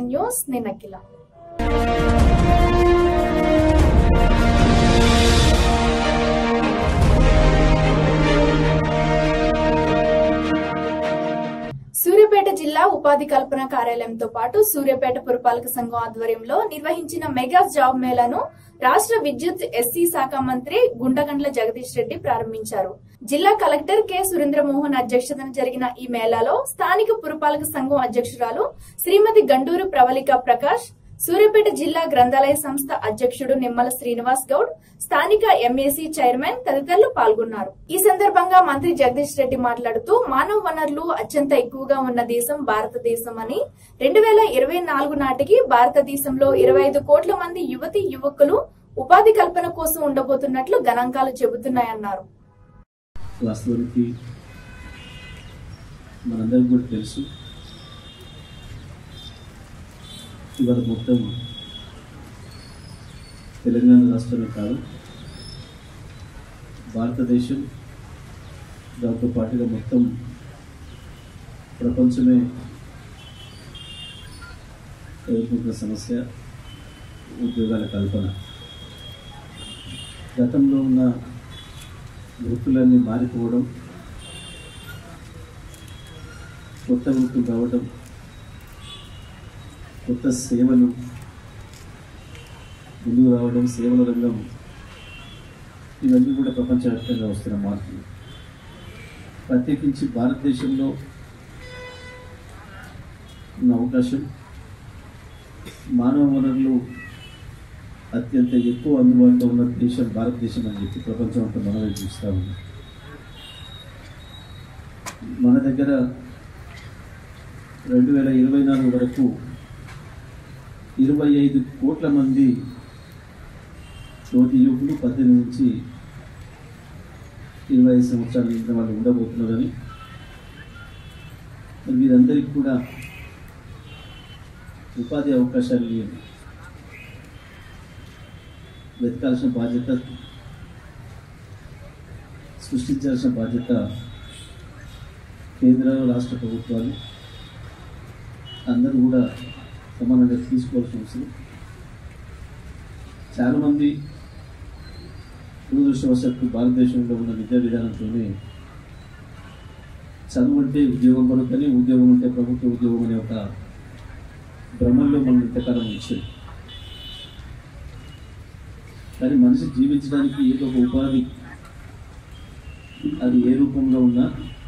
News నేను అఖిల సూర్యాపేట జిల్లా ఉపాధి కల్పన కార్యాలయంతో పాటు సూర్యాపేట పురపాలక సంఘం ఆధ్వర్యంలో నిర్వహించిన మెగా జాబ్ మేళాను రాష్ట్ర విద్యుత్ ఎస్సీ శాఖ మంత్రి గుండగండ్ల జగదీష్ రెడ్డి ప్రారంభించారు జిల్లా కలెక్టర్ కె సురేంద్రమోహన్ అధ్యక్షతన జరిగిన ఈ మేళాలో స్థానిక పురపాలక సంఘం అధ్యక్షురాలు శ్రీమతి గండూరు ప్రవళిక ప్రకాష్ సూర్యాపేట జిల్లా గ్రంథాలయ సంస్థ అధ్యక్షుడు నిమ్మల శ్రీనివాస్ గౌడ్ స్థానిక ఎంఏసీ చైర్మన్ తదితరులు పాల్గొన్నారు ఈ సందర్భంగా మంత్రి జగదీష్ రెడ్డి మాట్లాడుతూ మానవ వనరులు అత్యంత ఎక్కువగా ఉన్న దేశం భారతదేశం అని రెండు వేల ఇరవై నాలుగు నాటికి భారతదేశంలో ఇరవై ఐదు కోట్ల మంది యువతి యువకులు ఉపాధి కల్పన కోసం ఉండబోతున్నట్లు గణాంకాలు చెబుతున్నాయన్నారు వాస్తవానికి మనందరికీ కూడా తెలుసు ఇవాళ మొత్తం తెలంగాణ రాష్ట్రమే కాదు భారతదేశం దాంతో పాటుగా మొత్తం ప్రపంచమే ఎదుర్కొంటున్న సమస్య ఉద్యోగాల కల్పన గతంలో ఉన్న వృత్తులన్నీ మారిపోవడం కొత్త వృత్తులు రావడం కొత్త సేవలు ముందుకు రావడం సేవల రంగం ఇవన్నీ కూడా ప్రపంచవ్యాప్తంగా వస్తున్న మార్పులు ప్రత్యేకించి భారతదేశంలో ఉన్న అవకాశం మానవ వనరులు అత్యంత ఎక్కువ అందుబాటులో ఉన్న దేశం భారతదేశం అని చెప్పి ప్రపంచం అంతా మనమే చూస్తూ ఉంది మన దగ్గర రెండు వేల ఇరవై నాలుగు వరకు ఇరవై ఐదు కోట్ల మంది తోటి యువకులు పద్దెనిమిది నుంచి ఇరవై ఐదు సంవత్సరాల నిండిన వాళ్ళు ఉండబోతున్నారని మరి వీరందరికీ కూడా ఉపాధి అవకాశాలు వెతకాల్సిన బాధ్యత సృష్టించాల్సిన బాధ్యత కేంద్ర రాష్ట్ర ప్రభుత్వాలు అందరూ కూడా సమానంగా తీసుకోవాల్సిన అవసరం చాలామంది దురదృష్టవశాత్తు భారతదేశంలో ఉన్న విద్యా విధానంతోనే చదువు అంటే ఉద్యోగం కొరకని ఉద్యోగం అంటే ప్రభుత్వ ఉద్యోగం అనే ఒక భ్రమంలో మనం ఇంతకాలం వచ్చాయి కానీ మనిషి జీవించడానికి ఏదో ఒక ఉపాధి అది ఏ రూపంలో ఉన్నా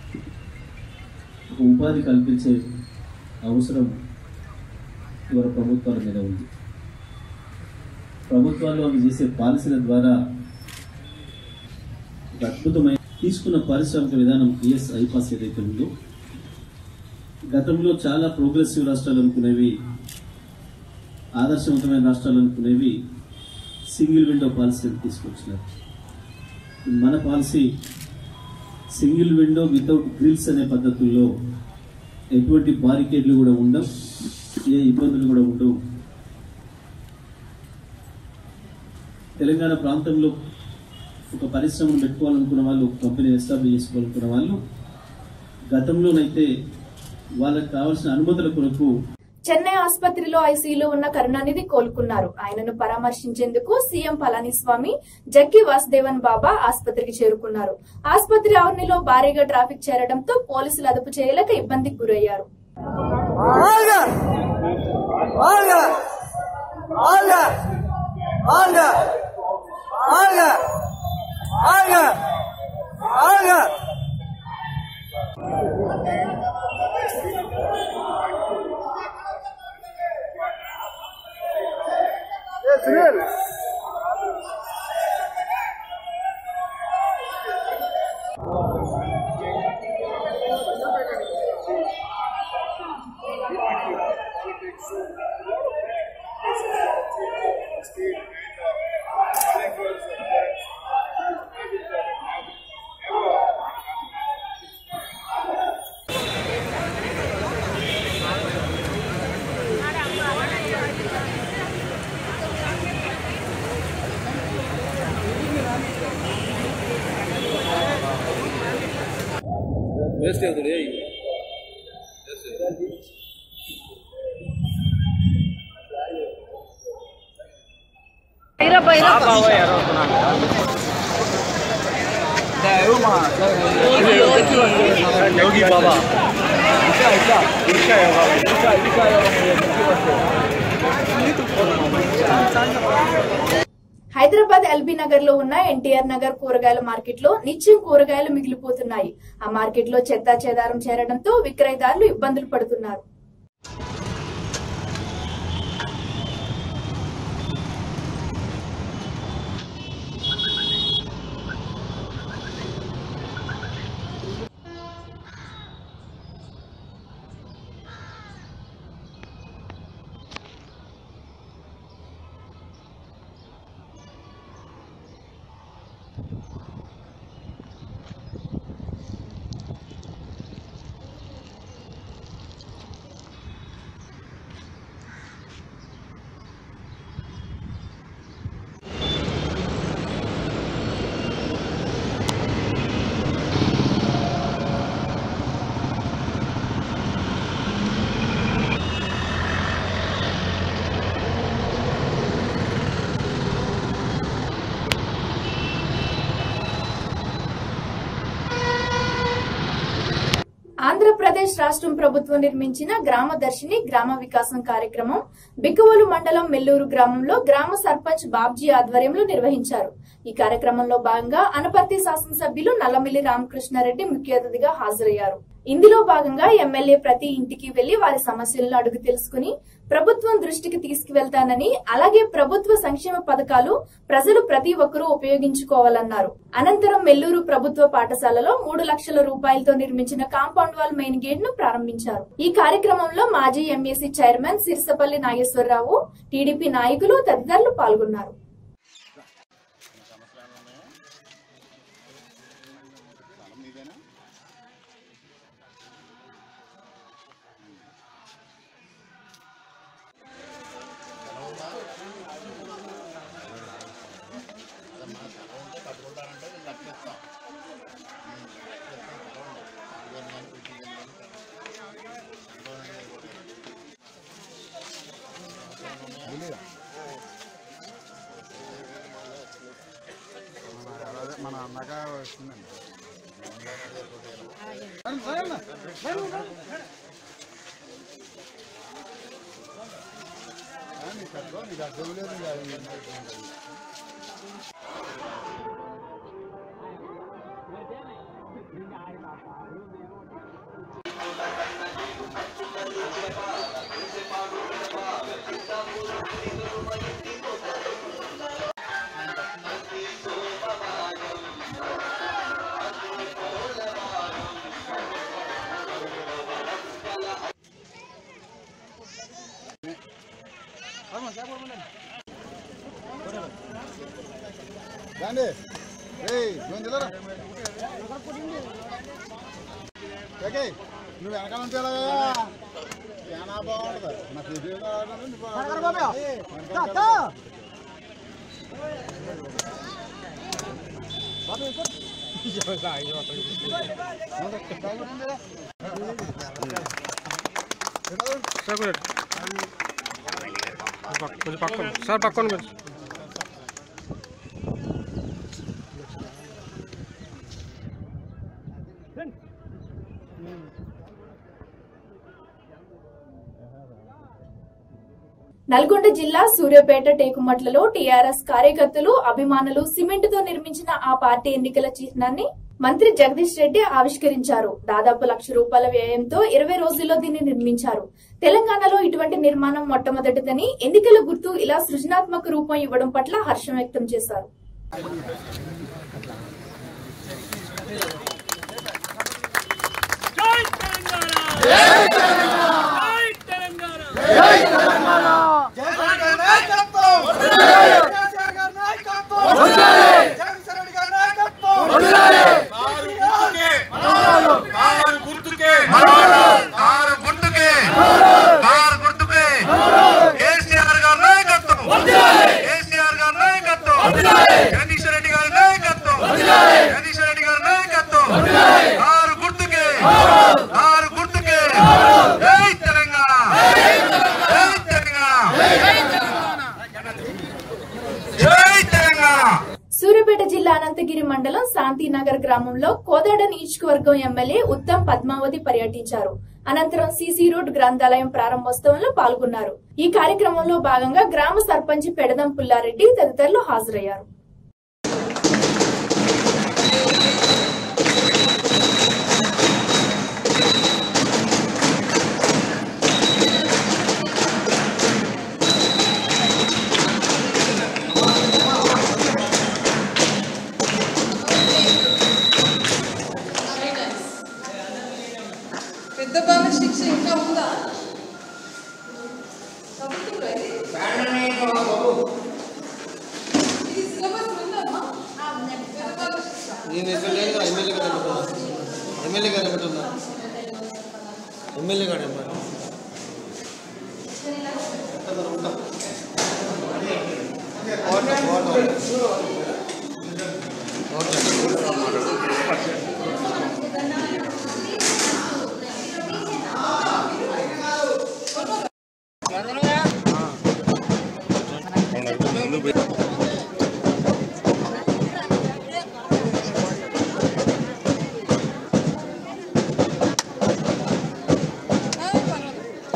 ఒక ఉపాధి కల్పించే అవసరం ఇవాళ ప్రభుత్వాల మీద ఉంది ప్రభుత్వాలు అవి చేసే పాలసీల ద్వారా ఒక అద్భుతమైన తీసుకున్న పారిశ్రామిక విధానం ఈఎస్ ఐపాస్ ఏదైతే ఉందో గతంలో చాలా ప్రోగ్రెసివ్ రాష్ట్రాలు అనుకునేవి ఆదర్శవంతమైన రాష్ట్రాలు అనుకునేవి సింగిల్ విండో పాలసీ తీసుకొచ్చినారు మన policy single window without grills అనే పద్ధతుల్లో ఎటువంటి బారికేడ్లు కూడా ఉండవు ఏ ఇబ్బందులు కూడా ఉండవు తెలంగాణ ప్రాంతంలో ఒక పరిశ్రమను పెట్టుకోవాలనుకున్న వాళ్ళు ఒక కంపెనీ ఎస్టాబ్లిష్ చేసుకోవాలనుకున్న వాళ్ళు గతంలోనైతే వాళ్ళకి కావాల్సిన అనుమతుల కొరకు చెన్నై ఆసుపత్రిలో ఐసీయూలో ఉన్న కరుణానిధి కోలుకున్నారు ఆయనను పరామర్శించేందుకు సీఎం పళనిస్వామి జగ్గి వాసుదేవన్ బాబా ఆసుపత్రికి చేరుకున్నారు ఆసుపత్రి ఆవరణలో భారీగా ట్రాఫిక్ చేరడంతో పోలీసులు అదుపు చేయలేక ఇబ్బందికి గురయ్యారు Olga! Olga! Olga! Olga! Olga! Olga! Olga! Yes, real. Waste అవుతుంది హైదరాబాద్ ఎల్బీ నగర్ లో ఉన్న ఎన్టీఆర్ నగర్ కూరగాయల మార్కెట్ లో నిత్యం కూరగాయలు మిగిలిపోతున్నాయి ఆ మార్కెట్ లో చెత్తా చెదారం చేరడంతో విక్రయదారులు ఇబ్బందులు పడుతున్నారు ఆంధ్రప్రదేశ్ రాష్ట్రం ప్రభుత్వం నిర్మించిన గ్రామ దర్శిని గ్రామ వికాసం కార్యక్రమం బిక్కువలు మండలం మెల్లూరు గ్రామంలో గ్రామ సర్పంచ్ బాబ్జీ ఆధ్వర్యంలో నిర్వహించారు ఈ కార్యక్రమంలో భాగంగా అనపర్తి శాసనసభ్యులు నల్లమిల్లి రామకృష్ణారెడ్డి ముఖ్య అతిథిగా హాజరయ్యారు ఇందులో భాగంగా ఎమ్మెల్యే ప్రతి ఇంటికి వెళ్లి వారి సమస్యలను అడుగు తెలుసుకుని ప్రభుత్వం దృష్టికి తీసుకువెళ్తానని అలాగే ప్రభుత్వ సంక్షేమ పథకాలు ప్రజలు ప్రతి ఒక్కరూ ఉపయోగించుకోవాలన్నారు అనంతరం మెల్లూరు ప్రభుత్వ పాఠశాలలో మూడు లక్షల రూపాయలతో నిర్మించిన కాంపౌండ్ వాల్ మెయిన్ గేట్ ను ప్రారంభించారు ఈ కార్యక్రమంలో మాజీ MAC chairman Sirisapalli Nageswararao TDP నాయకులు తదితరులు పాల్గొన్నారు మన అన్నగా వస్తుందండి నీకు అర్థం నీకు అర్థం లేదు రండి ఏయ్ నువ్వు తిలరా ఓకే నువ్వు వెనకాల ఉంటే ఎలాగా చాలా బాగుంటుంది నా ఫిఫ్టీ కొంచెం పక్కన సార్ పక్కన కొంచెం నల్గొండ జిల్లా సూర్యాపేట టేకుమట్లలో టీఆర్ఎస్ కార్యకర్తలు అభిమానులు సిమెంట్ తో నిర్మించిన ఆ పార్టీ ఎన్నికల చిహ్నాన్ని మంత్రి జగదీష్ రెడ్డి ఆవిష్కరించారు దాదాపు లక్ష రూపాయల వ్యయంతో ఇరవై రోజుల్లో దీన్ని నిర్మించారు తెలంగాణలో ఇటువంటి నిర్మాణం మొట్టమొదటిదని ఎన్నికల గుర్తు ఇలా సృజనాత్మక రూపం ఇవ్వడం పట్ల హర్షం వ్యక్తం చేశారు కారు గుర్తుకే కారు గుర్తుకే కారు గుర్తుకే కేసీఆర్ గారి నాయకత్వం కేసీఆర్ గారి నాయకత్వం జగదీష్ రెడ్డి గారి నాయకత్వం జగదీష్ రెడ్డి గారి నాయకత్వం కారు గుర్తుకే కారు గుర్తుకే జై తెలంగాణ జై తెలంగాణ జై సూర్యాపేట జిల్లా అనంతగిరి మండలం శాంతినగర్ గ్రామంలో కోదాడ నియోజకవర్గం ఎమ్మెల్యే ఉత్తమ్ పద్మావతి పర్యటించారు అనంతరం సీసీ రోడ్ గ్రంథాలయం ప్రారంభోత్సవంలో పాల్గొన్నారు ఈ కార్యక్రమంలో భాగంగా గ్రామ సర్పంచ్ పెడదం పుల్లారెడ్డి తదితరులు హాజరయ్యారు పెద్ద బాల శిక్ష ఇంకా ఉందా చదువుతుర్రా ఇది? ఇది సిలబస్ ఉందమ్మా? పెద్ద బాల శిక్ష. నేను ఎమ్మెల్యే ఎమ్మెల్యే గారు ఎమ్మెల్యే గారు ఏమంటున్నా ఎమ్మెల్యే గారు ఏమన్నా ఆ, పర్వాలేదు.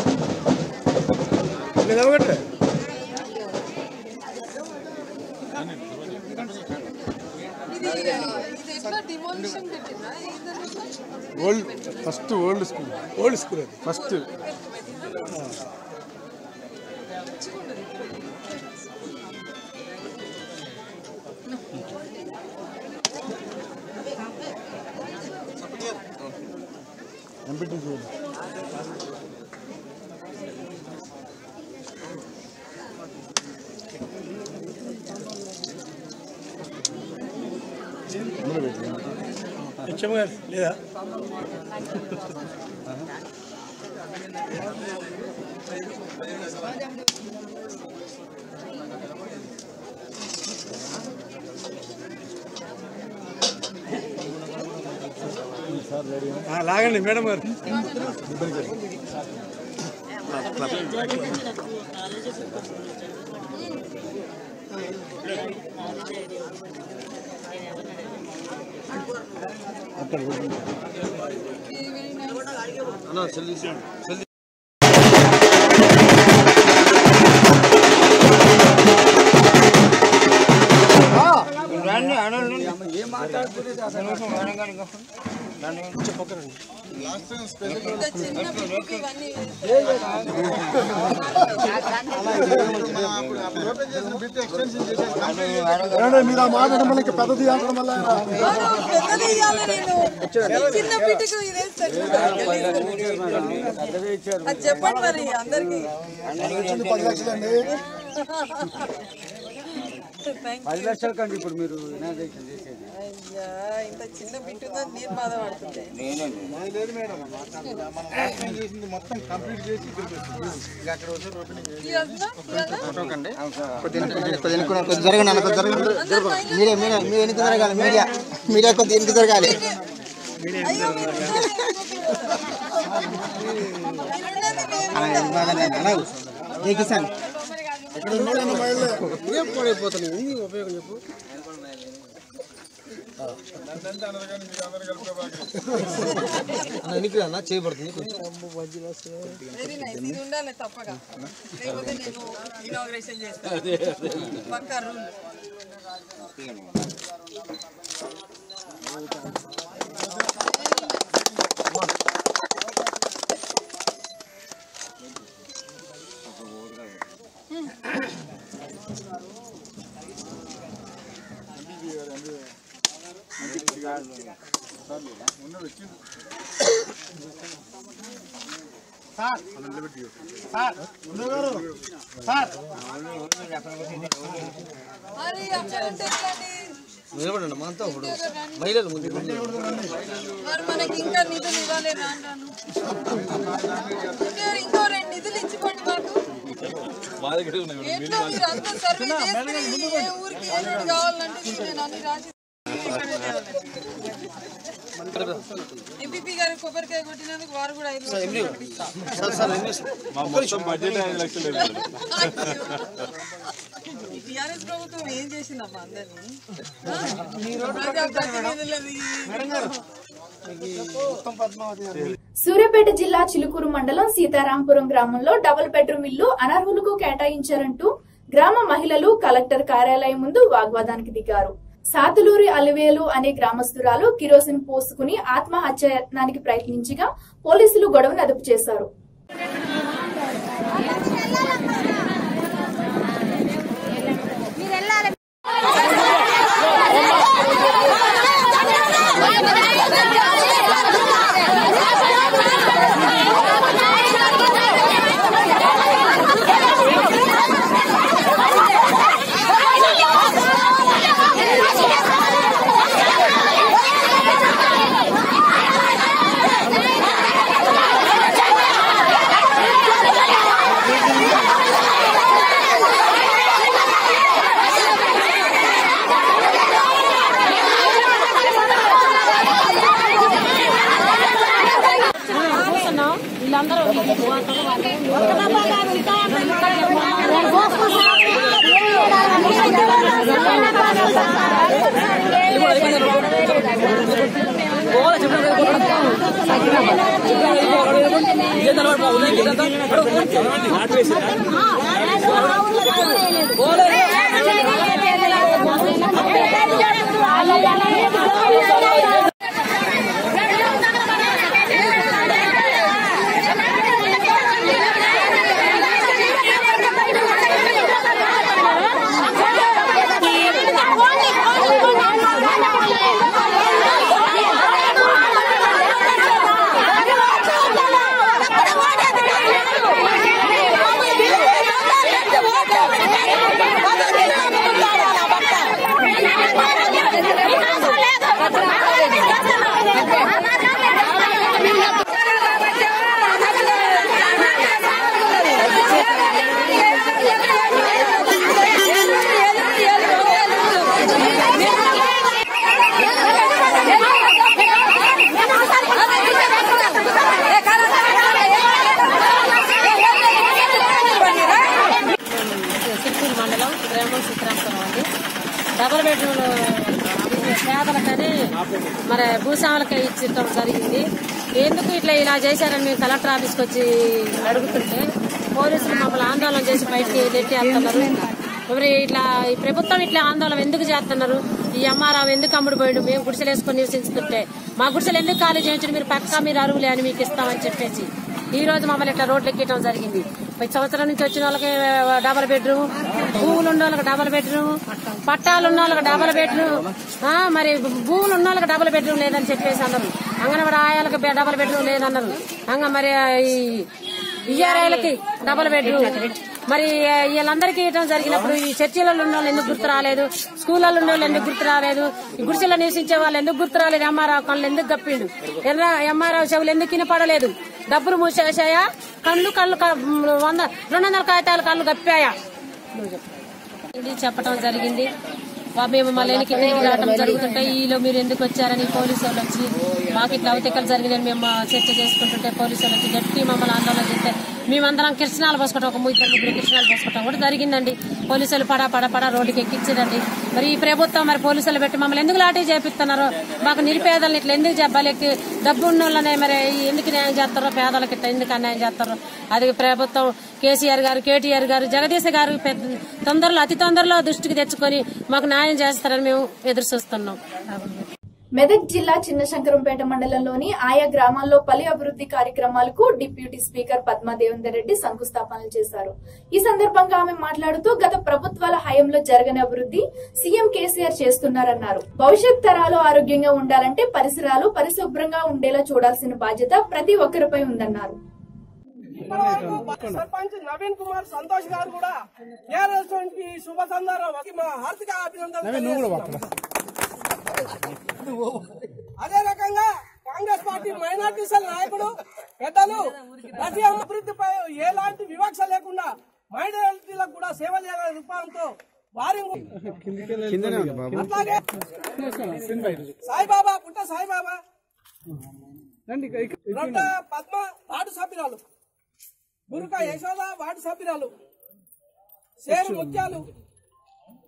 ఇది ఆ, ఇది ఎట్లా డిమాలిషన్ పెట్టిందా ఏంటంటే old first old school old school అది ఫస్ట్ ఎంపీటీ చూడండి లేదా ఆ, లాగండి మేడం గారు వెరీ నైస్ అన్న చెల్లి చెల్లి ఇంత చిన్న పిల్లలకి ఇవన్నీ ఏమండి, మీరు ఆ మాట అనడం వల్ల ఇంకా పెద్దది అనడం వల్ల పెద్దది ఇయ్యాలి నేను చిన్న పిట్టుకు ఇదేస్తాను అది చెప్పండి మరి అందరికి వచ్చింది పది లక్షలండి పది లక్షల కంటే ఇప్పుడు మీరు ఇనాగ్రేషన్ చేసేది అయ్యా ఇంత చిన్న బిట్టు ఉందని నేను బాధపడుతుంటే మొత్తం కంప్లీట్ చేసి ఇవ్వద్దా? ఇవ్వద్దా? జరగండి అన్న కొద్ది జరగండి మీడియా మీడియా మీరు ఎన్నిక జరగాలి మీడియా మీడియా కొద్ది ఎన్నిక జరగాలి అయ్యో మీరు ఉండాలి. మీరు ఉండండి, నేను ఏ కిసాన్ ఎన్నిక అన్న చేయబడుతుంది వెరీ నైస్ ఇది ఉండాలి తప్పగా లేకపోతే నేను ఇనాగ్రేషన్ చేస్తాను పక్కా రూల్ మరి అక్కడ ఉంటే ఎట్లండి? నిలబడండి మనతో ఇప్పుడు మహిళలు ముందు మరి మనకి ఇంకా నిధులు ఇవ్వాలి రాను రాను ఇంకా ఇంకో రెండు నిధులు ఇచ్చిపోండి మాకు ఏంటో మీరు అంతా సర్వే చేస్తే ఏ ఊరికి ఏ రోడ్డు కావాలంటే ఇప్పుడు నేను అన్ని రాసి ఎంపీపీ గారు కొబ్బరికాయ కొట్టినందుకు వారు కూడా ఐదు లక్షలు సార్ సార్ అయ్యో. ఈ టీఆర్ఎస్ ప్రభుత్వం ఏం చేసిందమ్మా అందరినీ ఆ? ప్రజాప్రతినిధులని మొత్తం పద్మావతి గారు సూర్యాపేట జిల్లా చిలుకూరు మండలం సీతారాంపురం గ్రామంలో డబుల్ బెడ్రూమ్ ఇల్లు అనర్హులకు కేటాయించారంటూ గ్రామ మహిళలు కలెక్టర్ కార్యాలయం ముందు వాగ్వాదానికి దిగారు సాతులూరి అలివేలు అనే గ్రామస్తురాలు కిరోసిన్ పోసుకుని ఆత్మహత్యనానికి ప్రయత్నించగా పోలీసులు గొడవను అదుపు చేశారు సిరిపూర్ మండలం గ్రామం చిత్రాంపురం అండి డబుల్ బెడ్రూమ్ పేదలకని మరి భూస్వాములకి ఇచ్చడం జరిగింది ఎందుకు ఇట్లా ఇలా చేశారని మేము కలెక్టర్ ఆఫీస్కి వచ్చి అడుగుతుంటే పోలీసులు మమ్మల్ని ఆందోళన చేసి బయటికి నెట్టేస్తున్నారు మరి ఇట్లా ఈ ప్రభుత్వం ఇట్లా ఆందోళన ఎందుకు చేస్తున్నారు ఈ అమ్మారావు ఎందుకు అమ్ముడు పోయాడు మేము గుడిసెలు వేసుకొని నివసించుతుంటే మా గుడిసెలు ఎందుకు ఖాళీ చేయించండి మీరు పక్కా మీరు అరువులే అని మీకు ఇస్తామని చెప్పేసి ఈ రోజు మమ్మల్ని ఇట్లా రోడ్లు ఎక్కడం జరిగింది పది సంవత్సరం నుంచి వచ్చిన వాళ్ళకి డబల్ బెడ్రూమ్ భూములు ఉన్న వాళ్ళకి డబల్ బెడ్రూమ్ పట్టాలు ఉన్న వాళ్ళకి డబల్ బెడ్రూమ్ ఆ, మరి భూములు ఉన్న వాళ్ళకి డబల్ బెడ్రూమ్ లేదని చెప్పేసి అన్నారు అంగనవాడి ఆయాలకు బె- డబల్ బెడ్రూమ్ లేదన్నారు అంగ మరి ఈ విఆర్ఐలకి డబల్ బెడ్రూమ్ మరి ఆ, వీళ్ళందరికీ ఇవ్వడం జరిగినప్పుడు ఈ చర్చిలలో ఉన్న వాళ్ళు ఎందుకు గుర్తు రాలేదు స్కూళ్ళలో ఉన్న వాళ్ళు ఎందుకు గుర్తు రాలేదు ఈ గుడిసెలో నివసించే వాళ్ళు ఎందుకు గుర్తు రాలేదు ఎంఆర్ఆర్ కళ్ళు ఎందుకు గప్పిండు ఎంఆర్ఆర్ చెవులు ఎందుకు వినపడలేదు డబ్బులు మూసేసాయా కళ్ళు కళ్ళు క- వంద రెండు వందల కాగితాలు కళ్ళు గప్పాయా ఇది చెప్పడం జరిగింది వా- మేము మళ్ళీ వెనక్కి తిరిగి రావడం జరుగుతుంటే ఈలో మీరు ఎందుకు వచ్చారని పోలీసు వాళ్ళు వచ్చి మాకు ఇట్లా అవతికలు జరిగినాయని మేము చర్చ చేసుకుంటుంటే పోలీసు వాళ్ళు వచ్చి గట్టి మమ్మల్ని ఆందోళన చేస్తే మేమందరం కిరసనాలు పోసుకోవటం ఒక ఇద్దరు ముగ్గురు కిరసనాలు పోసుకోవటం కూడా జరిగిందండి పోలీసులు పడా పడా పడా రోడ్డుకి ఎక్కించదండి మరి ఈ ప్రభుత్వం మరి పోలీసులు పెట్టి మమ్మల్ని ఎందుకు లాఠీ చేపిస్తున్నారు మాకు నిరుపేదలను ఇట్లా ఎందుకు చెప్పాలి డబ్బు ఉన్న వాళ్ళనే మరి ఎందుకు న్యాయం చేస్తారో పేదలకు ఇట్లా ఎందుకు అన్యాయం చేస్తారో అది ప్రభుత్వం కేసీఆర్ గారు కేటీఆర్ గారు జగదీశ్ గారు పెద్ద తొందరలో అతి తొందరలో దృష్టికి తెచ్చుకొని మాకు న్యాయం చేస్తారని మేము ఎదురు చూస్తున్నాం మెదక్ జిల్లా చిన్నశంకరంపేట మండలంలోని ఆయా గ్రామాల్లో పలు అభివృద్ధి కార్యక్రమాలకు డిప్యూటీ స్పీకర్ పద్మా దేవేందర్ రెడ్డి శంకుస్థాపనలు చేశారు ఈ సందర్భంగా ఆమె మాట్లాడుతూ గత ప్రభుత్వాల హయాంలో జరగని అభివృద్ధి సీఎం కేసీఆర్ చేస్తున్నారన్నారు భవిష్యత్ తరాలు ఆరోగ్యంగా ఉండాలంటే పరిసరాలు పరిశుభ్రంగా ఉండేలా చూడాల్సిన బాధ్యత ప్రతి ఒక్కరిపై ఉందన్నారు సర్పంచ్ నవీన్ కుమార్ సంతోష్ గారు కూడా టీఆర్ఎస్ నుంచి శుభ సందర్భం మా హార్దిక అభినందనలు అదే రకంగా కాంగ్రెస్ పార్టీ మైనార్టీ సెల్ నాయకుడు పెద్దలు ప్రతి అభివృద్ధిపై ఎలాంటి వివక్ష లేకుండా మైనారిటీలకు కూడా సేవ చేయాలనే రూపంతో వారి అట్లాగే సాయిబాబా పుట్ట సాయిబాబా రొట్ట పద్మ వార్డు సభ్యురాలు గురుక యశోద వార్డు సభ్యురాలు షేరు ముత్యాలు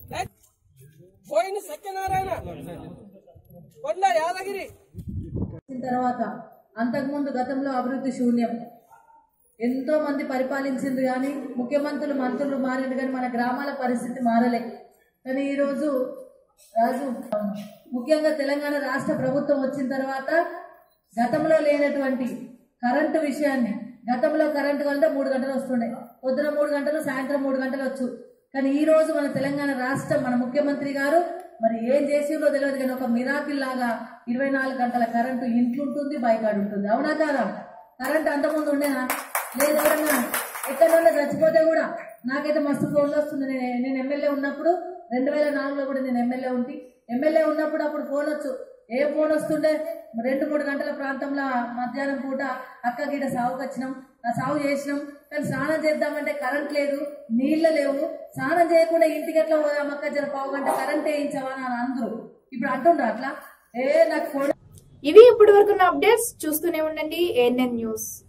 పోయిన సత్యనారాయణ కొండ యాదగిరి వచ్చిన తర్వాత అంతకుముందు గతంలో అభివృద్ధి శూన్యం ఎంతో మంది పరిపాలించింది కానీ ముఖ్యమంత్రులు మంత్రులు మారింది కానీ మన గ్రామాల పరిస్థితి మారలే కానీ ఈరోజు రాజు ముఖ్యంగా తెలంగాణ రాష్ట్ర ప్రభుత్వం వచ్చిన తర్వాత గతంలో లేనటువంటి కరెంటు విషయాన్ని గతంలో కరెంటు కంటే మూడు గంటలు వస్తుండే పొద్దున మూడు గంటలు సాయంత్రం మూడు గంటలు వచ్చు కానీ ఈ రోజు మన తెలంగాణ రాష్ట్రం మన ముఖ్యమంత్రి గారు మరి ఏం చేసిందో తెలియదు కానీ ఒక మిరాకిల్ లాగా ఇరవై నాలుగు గంటల కరెంటు ఇంట్లో ఉంటుంది బయకాడు ఉంటుంది అవునా కాదా కరెంట్ అంతకుముందు ఉండేనా లేదు ఎవరన్నా ఎక్కడన్నా చచ్చిపోతే కూడా నాకైతే మస్తు ఫోన్లు వస్తుంది నేను నేను ఎమ్మెల్యే ఉన్నప్పుడు రెండు వేల నాలుగులో కూడా నేను ఎమ్మెల్యే ఉంటి ఎమ్మెల్యే ఉన్నప్పుడు అప్పుడు ఫోన్ వచ్చు ఏ ఫోన్ వస్తుండే రెండు మూడు గంటల ప్రాంతంలో మధ్యాహ్నం పూట అక్క గీడ సాగుకు వచ్చినాం ఆ సాగు చేసినాం కానీ స్నానం చేద్దామంటే కరెంట్ లేదు నీళ్ళ లేవు స్నానం చేయకుండా ఇంటికి ఎట్లా పోదాం అక్క జర పావు గంట కరెంట్ వేయించవా అని అందరూ ఇప్పుడు అంటుండ్రు అట్లా ఏ నాకు ఫోన్ ఇవి ఇప్పటి వరకు అప్డేట్స్ చూస్తూనే ఉండండి ఏఎన్ఎన్ న్యూస్